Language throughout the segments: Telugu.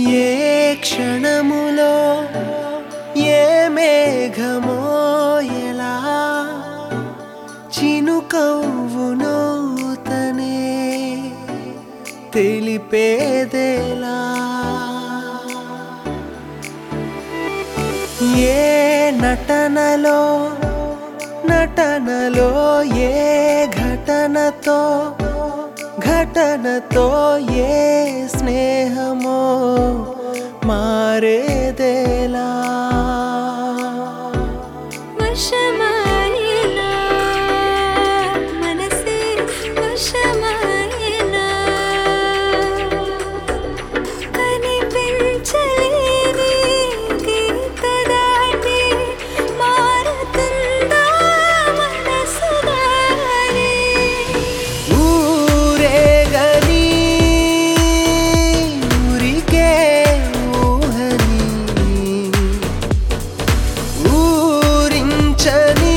ఏ క్షణములో ఏ మేఘమో ఎలా చినుకవ్వునో తనే తెలిపేదేలా ఏ నటనలో నటనలో ఏ ఘటనతో ఘటనతో ఏ స్నేహమో మారేదేలా వశమాయేనా మనసే వశమాయేనా కనిపించలేని గీత దాటి మారుతుందా మనసు దారి ఊరేగని ఊరికే ఊహని ఊరించని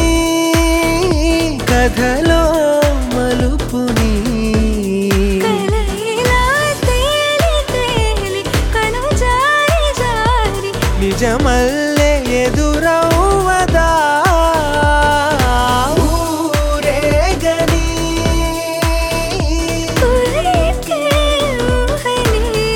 కథలో మలుపుని కలయిలా తేలి తేలి కను జారి జారి నిజమల్లే ఎదురవ్వదా ఊరేగని ఊరికే ఊహని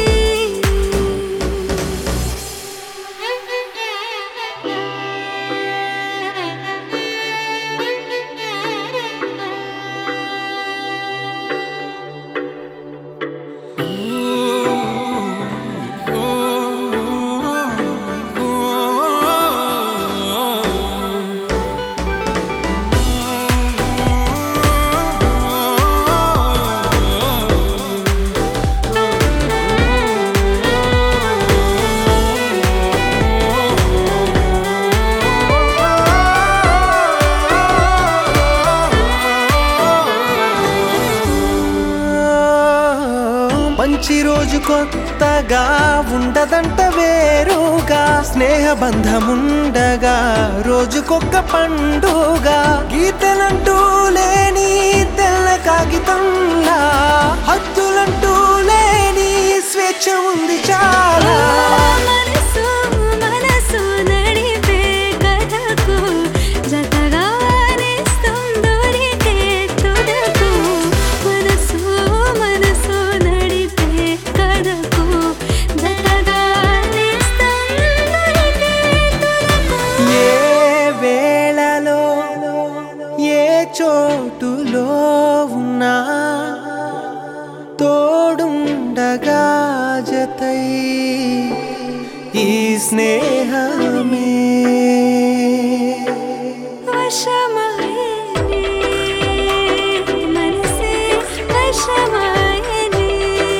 మంచి రోజు కొత్తగా ఉండదంట వేరుగా స్నేహ బంధముండగా రోజుకొక్క పండుగ గీతలంటూ లేని తెల్ల కాగితంలా హద్దులంటూ లేని స్వేచ్ఛ ఉంది చాలా మనసు మనసు నడిపే కథకు జతగా నేస్తుందొరికే తుదకు మనసు మనసు నడిపే కథకు జతగా నేస్తుందొరికే తుదకు ఏ వేళలో ఏ చోటులో ఉన్నా తోడుండగా జతై ఈ స్నేహమే వశమాయనే మనసే వశమాయనే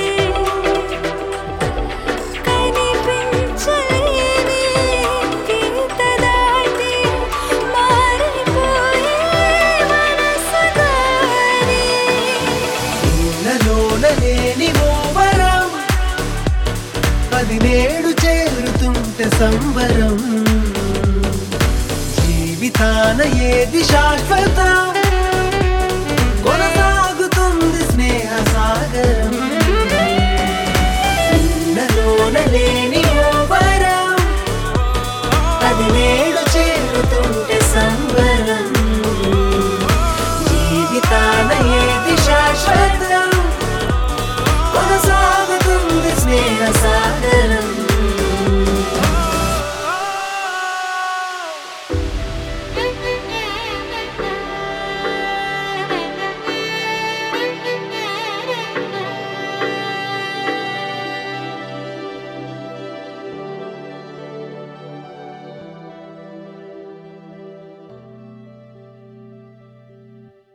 కనిపించలేని గీత దాటి మారిపోయే మనసు దారి ఇళ్ళలోన లేని ఓ వరం అది నేడు చేరుతుంటే సంబరం జీవితాన ఏది శాశ్వతం